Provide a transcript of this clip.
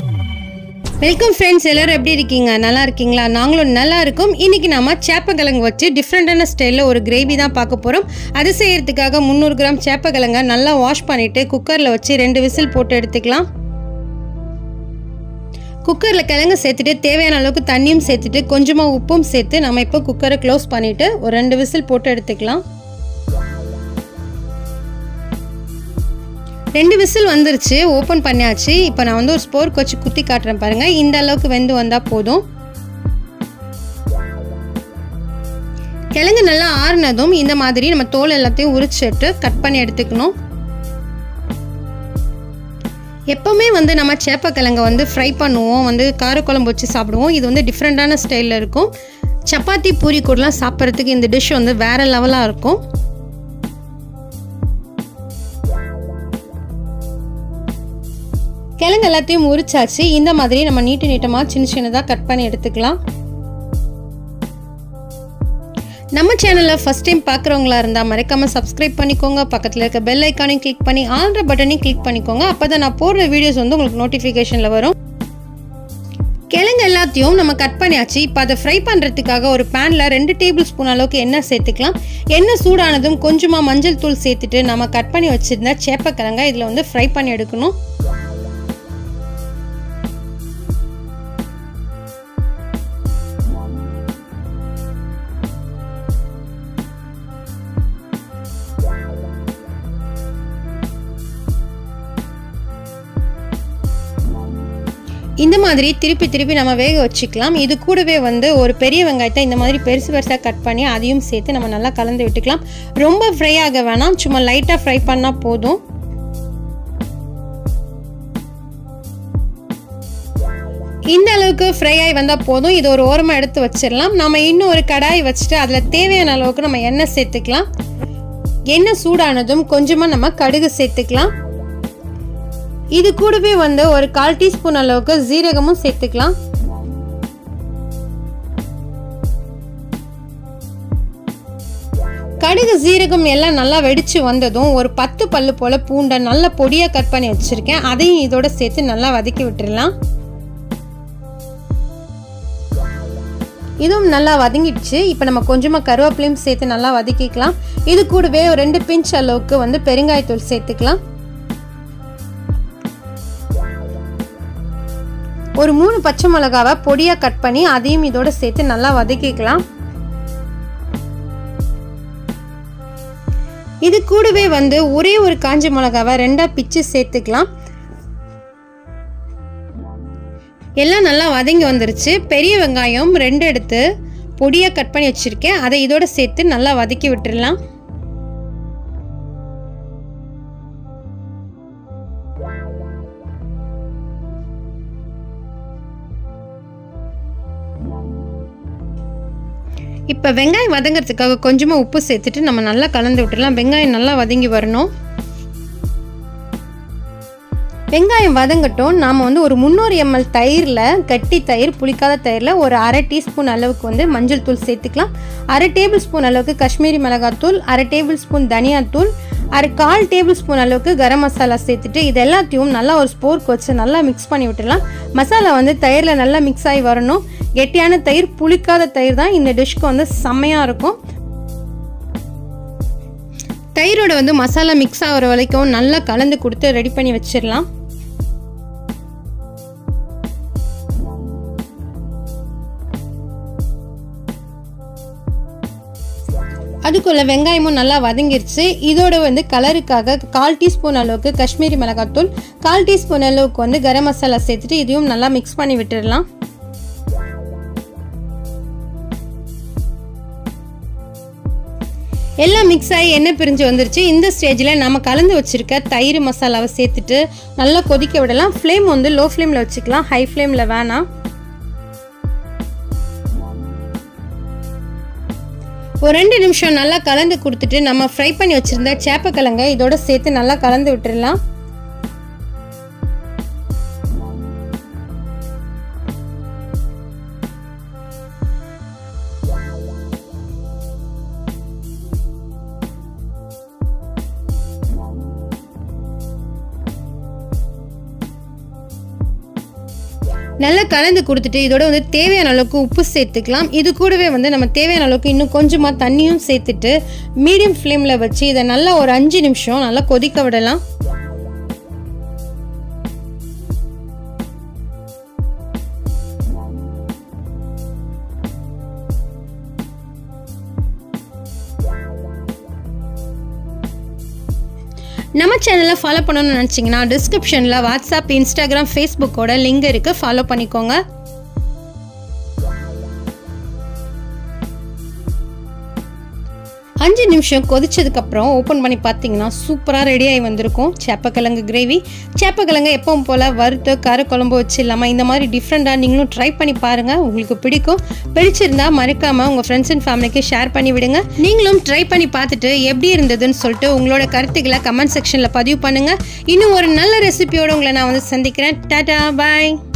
welcome friends எல்லாரும் எப்படி இருக்கீங்க நல்லா இருக்கீங்களா நாங்களும் நல்லா இருக்கோம் இன்னைக்கு நாம சேப்பக்கிழங்கு வச்சு டிஃப்ரெண்டான ஸ்டைலில் ஒரு கிரேவி தான் பார்க்க போகிறோம் அது செய்யறதுக்காக முந்நூறு கிராம் சேப்பக்கிழங்க நல்லா வாஷ் பண்ணிட்டு குக்கரில் வச்சு ரெண்டு விசில் போட்டு எடுத்துக்கலாம் குக்கரில் கிழங்கு சேர்த்துட்டு தேவையான அளவுக்கு தண்ணியும் சேர்த்துட்டு கொஞ்சமாக உப்பும் சேர்த்து நம்ம இப்போ குக்கரை க்ளோஸ் பண்ணிவிட்டு ஒரு ரெண்டு விசில் போட்டு எடுத்துக்கலாம் ரெண்டு விசில் வந்துருச்சு ஓப்பன் பண்ணியாச்சு இப்போ நான் வந்து ஒரு ஸ்போர்க் வச்சு குத்தி காட்டுறேன் பாருங்கள் இந்த அளவுக்கு வெந்து வந்தால் போதும் கிழங்கு நல்லா ஆறுனதும் இந்த மாதிரி நம்ம தோல் எல்லாத்தையும் உரிச்சிட்டு கட் பண்ணி எடுத்துக்கணும் எப்போவுமே வந்து நம்ம சேப்பக்கிழங்கை வந்து ஃப்ரை பண்ணுவோம் வந்து காரக்குழம்பு வச்சு சாப்பிடுவோம் இது வந்து டிஃப்ரெண்ட்டான ஸ்டைலில் இருக்கும் சப்பாத்தி பூரி கூடலாம் சாப்பிட்றதுக்கு இந்த டிஷ் வந்து வேறு லெவலாக இருக்கும் கிழங்கு எல்லாத்தையும் உரிச்சாச்சு இந்த மாதிரி நம்ம நீட்டு நீட்டமாக சின்ன சின்னதாக கட் பண்ணி எடுத்துக்கலாம் நம்ம சேனலில் ஃபஸ்ட் டைம் பார்க்குறவங்களா இருந்தால் மறக்காமல் சப்ஸ்கிரைப் பண்ணிக்கோங்க பக்கத்தில் இருக்க பெல் ஐக்கானையும் கிளிக் பண்ணி ஆல்ற பட்டனையும் கிளிக் பண்ணிக்கோங்க அப்போ தான் நான் போடுற வீடியோஸ் வந்து உங்களுக்கு நோட்டிஃபிகேஷனில் வரும் கிழங்கு எல்லாத்தையும் நம்ம கட் பண்ணியாச்சு இப்போ அதை ஃப்ரை பண்ணுறதுக்காக ஒரு பேனில் ரெண்டு டேபிள் ஸ்பூன் அளவுக்கு எண்ணெய் சேர்த்துக்கலாம் எண்ணெய் சூடானதும் கொஞ்சமாக மஞ்சள் தூள் சேர்த்துட்டு நம்ம கட் பண்ணி வச்சுருந்தா சேப்பக்கிழங்க இதில் வந்து ஃப்ரை பண்ணி எடுக்கணும் இந்த மாதிரி திருப்பி திருப்பி நம்ம வேக வச்சுக்கலாம் இது கூடவே வந்து ஒரு பெரிய வெங்காயத்தை இந்த மாதிரி பெருசு பெருசாக கட் பண்ணி அதையும் சேர்த்து நம்ம நல்லா கலந்து விட்டுக்கலாம் ரொம்ப ஃப்ரை ஆக வேணாம் சும்மா லைட்டாக ஃப்ரை பண்ணால் போதும் இந்த அளவுக்கு ஃப்ரை ஆகி வந்தால் போதும் இது ஒரு ஓரமாக எடுத்து வச்சிடலாம் நம்ம இன்னும் ஒரு கடாய் வச்சுட்டு அதில் தேவையான அளவுக்கு நம்ம எண்ணெய் சேர்த்துக்கலாம் எண்ணெய் சூடானதும் கொஞ்சமாக நம்ம கடுகு சேர்த்துக்கலாம் இது கூடவே வந்து ஒரு கால் டீஸ்பூன் அளவுக்கு ஜீரகமும் சேர்த்துக்கலாம் கடுகு ஜீரகம் எல்லாம் நல்லா வெடிச்சு வந்ததும் ஒரு பத்து பல்லு போல பூண்டை நல்லா பொடியாக கட் பண்ணி வச்சுருக்கேன் அதையும் இதோட சேர்த்து நல்லா வதக்கி விட்டுடலாம் இதுவும் நல்லா வதங்கிடுச்சு இப்போ நம்ம கொஞ்சமாக கருவேப்பிலையும் சேர்த்து நல்லா வதக்கிக்கலாம் இது கூடவே ஒரு ரெண்டு பிஞ்ச் அளவுக்கு வந்து பெருங்காயத்தூள் சேர்த்துக்கலாம் ஒரு மூணு பச்சை மிளகாவை பொடியாக கட் பண்ணி அதையும் இதோட சேர்த்து நல்லா வதக்கிக்கலாம் இது கூடவே வந்து ஒரே ஒரு காஞ்ச மிளகாவை ரெண்டாக பிச்சு சேர்த்துக்கலாம் எல்லாம் நல்லா வதங்கி வந்துருச்சு பெரிய வெங்காயம் ரெண்டு எடுத்து பொடியாக கட் பண்ணி வச்சுருக்கேன் அதை இதோட சேர்த்து நல்லா வதக்கி விட்டுடலாம் இப்போ வெங்காயம் வதங்கிறதுக்காக கொஞ்சமாக உப்பு சேர்த்துட்டு நம்ம நல்லா கலந்து விட்டுடலாம் வெங்காயம் நல்லா வதங்கி வரணும் வெங்காயம் வதங்கட்டும் நாம் வந்து ஒரு முந்நூறு எம்எல் தயிரில் கட்டி தயிர் புளிக்காத தயிரில் ஒரு அரை டீஸ்பூன் அளவுக்கு வந்து மஞ்சள் தூள் சேர்த்துக்கலாம் அரை டேபிள் ஸ்பூன் அளவுக்கு காஷ்மீரி மிளகாத்தூள் அரை டேபிள் ஸ்பூன் தனியாத்தூள் அரை கால் டேபிள் ஸ்பூன் அளவுக்கு கரம் மசாலா சேர்த்துட்டு இது எல்லாத்தையும் நல்லா ஒரு ஸ்போர்க் வச்சு நல்லா மிக்ஸ் பண்ணி விட்டுடலாம் மசாலா வந்து தயிரில் நல்லா மிக்ஸ் ஆகி வரணும் கெட்டியான தயிர் புளிக்காத தயிர் தான் இந்த டிஷ்க்கு வந்து செம்மையாக இருக்கும் தயிரோட வந்து மசாலா மிக்ஸ் ஆகிற வரைக்கும் நல்லா கலந்து கொடுத்து ரெடி பண்ணி வச்சிடலாம் அதுக்குள்ள வெங்காயமும் நல்லா வதங்கிருச்சு இதோட வந்து கலருக்காக கால் டீஸ்பூன் அளவுக்கு காஷ்மீரி மிளகாத்தூள் கால் டீஸ்பூன் அளவுக்கு வந்து கரம் மசாலா சேர்த்துட்டு இதையும் நல்லா மிக்ஸ் பண்ணி விட்டுடலாம் எல்லாம் மிக்ஸ் ஆகி எண்ணெய் பிரிஞ்சு வந்துருச்சு இந்த ஸ்டேஜில் நம்ம கலந்து வச்சுருக்க தயிர் மசாலாவை சேர்த்துட்டு நல்லா கொதிக்க விடலாம் ஃப்ளேம் வந்து லோ ஃப்ளேமில் வச்சுக்கலாம் ஹை ஃப்ளேமில் வேணாம் ஒரு ரெண்டு நிமிஷம் நல்லா கலந்து கொடுத்துட்டு நம்ம ஃப்ரை பண்ணி வச்சுருந்த சேப்பக்கிழங்க இதோட சேர்த்து நல்லா கலந்து விட்டுடலாம் நல்லா கலந்து கொடுத்துட்டு இதோட வந்து தேவையான அளவுக்கு உப்பு சேர்த்துக்கலாம் இது கூடவே வந்து நம்ம தேவையான அளவுக்கு இன்னும் கொஞ்சமாக தண்ணியும் சேர்த்துட்டு மீடியம் ஃப்ளேமில் வச்சு இதை நல்லா ஒரு அஞ்சு நிமிஷம் நல்லா கொதிக்க விடலாம் நம்ம சேனலை ஃபாலோ பண்ணணும்னு நினச்சிங்கன்னா டிஸ்கிரிப்ஷனில் வாட்ஸ்அப் இன்ஸ்டாகிராம் ஃபேஸ்புக்கோட லிங்க் இருக்குது ஃபாலோ பண்ணிக்கோங்க அஞ்சு நிமிஷம் கொதிச்சதுக்கப்புறம் ஓப்பன் பண்ணி பார்த்தீங்கன்னா சூப்பராக ரெடி ஆகி வந்திருக்கும் சேப்பக்கிழங்கு கிரேவி சேப்பக்கிழங்கு எப்பவும் போல் வறுத்து கரை குழம்பு வச்சு இல்லாமல் இந்த மாதிரி டிஃப்ரெண்ட்டாக நீங்களும் ட்ரை பண்ணி பாருங்கள் உங்களுக்கு பிடிக்கும் பிடிச்சிருந்தா மறக்காமல் உங்கள் ஃப்ரெண்ட்ஸ் அண்ட் ஃபேமிலிக்கு ஷேர் பண்ணி விடுங்க நீங்களும் ட்ரை பண்ணி பார்த்துட்டு எப்படி இருந்ததுன்னு சொல்லிட்டு உங்களோட கருத்துக்களை கமெண்ட் செக்ஷனில் பதிவு பண்ணுங்கள் இன்னும் ஒரு நல்ல ரெசிபியோடு உங்களை நான் வந்து சந்திக்கிறேன் டாடா பாய்